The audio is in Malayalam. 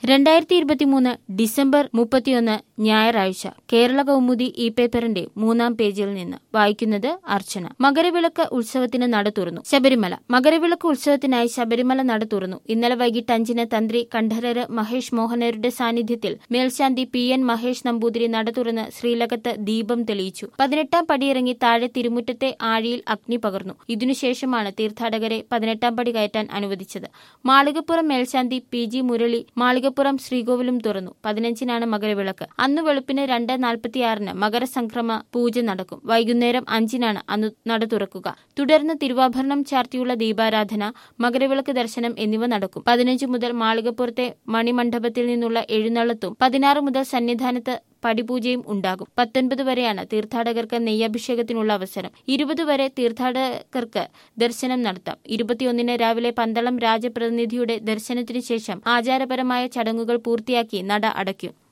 രണ്ടായിരത്തി ഇരുപത്തിമൂന്ന് ഡിസംബർ മുപ്പത്തിയൊന്ന് ഞായറാഴ്ച കേരള കൗമുദി ഈ പേപ്പറിന്റെ മൂന്നാം പേജിൽ നിന്ന് വായിക്കുന്നത് അർച്ചന മകരവിളക്ക് ഉത്സവത്തിന് നട തുറന്നു ശബരിമല മകരവിളക്ക് ഉത്സവത്തിനായി ശബരിമല നട തുറന്നു ഇന്നലെ വൈകിട്ട് അഞ്ചിന് തന്ത്രി കണ്ഠരര് മഹേഷ് മോഹനരുടെ സാന്നിധ്യത്തിൽ മേൽശാന്തി പി എൻ മഹേഷ് നമ്പൂതിരി നട തുറന്ന് ശ്രീലകത്ത് ദീപം തെളിയിച്ചു പതിനെട്ടാം പടിയിറങ്ങി താഴെ തിരുമുറ്റത്തെ ആഴിയിൽ അഗ്നി പകർന്നു ഇതിനുശേഷമാണ് തീർത്ഥാടകരെ പതിനെട്ടാം പടി കയറ്റാൻ അനുവദിച്ചത് മാളികപ്പുറം മേൽശാന്തി പി ജി മുരളി മാളികപ്പുറം ശ്രീകോവിലും തുറന്നു പതിനഞ്ചിനാണ് മകരവിളക്ക് അന്ന് വെളുപ്പിന് രണ്ട് നാൽപ്പത്തിയാറിന് മകരസംക്രമ പൂജ നടക്കും വൈകുന്നേരം അഞ്ചിനാണ് അന്ന് നട തുറക്കുക തുടർന്ന് തിരുവാഭരണം ചാർത്തിയുള്ള ദീപാരാധന മകരവിളക്ക് ദർശനം എന്നിവ നടക്കും പതിനഞ്ച് മുതൽ മാളികപ്പുറത്തെ മണിമണ്ഡപത്തിൽ നിന്നുള്ള എഴുന്നള്ളത്തും പതിനാറ് മുതൽ സന്നിധാനത്ത് പടിപൂജയും ഉണ്ടാകും പത്തൊൻപത് വരെയാണ് തീർത്ഥാടകർക്ക് നെയ്യഭിഷേകത്തിനുള്ള അവസരം ഇരുപത് വരെ തീർത്ഥാടകർക്ക് ദർശനം നടത്താം ഇരുപത്തിയൊന്നിന് രാവിലെ പന്തളം രാജപ്രതിനിധിയുടെ ദർശനത്തിനു ശേഷം ആചാരപരമായ ചടങ്ങുകൾ പൂർത്തിയാക്കി നട അടയ്ക്കും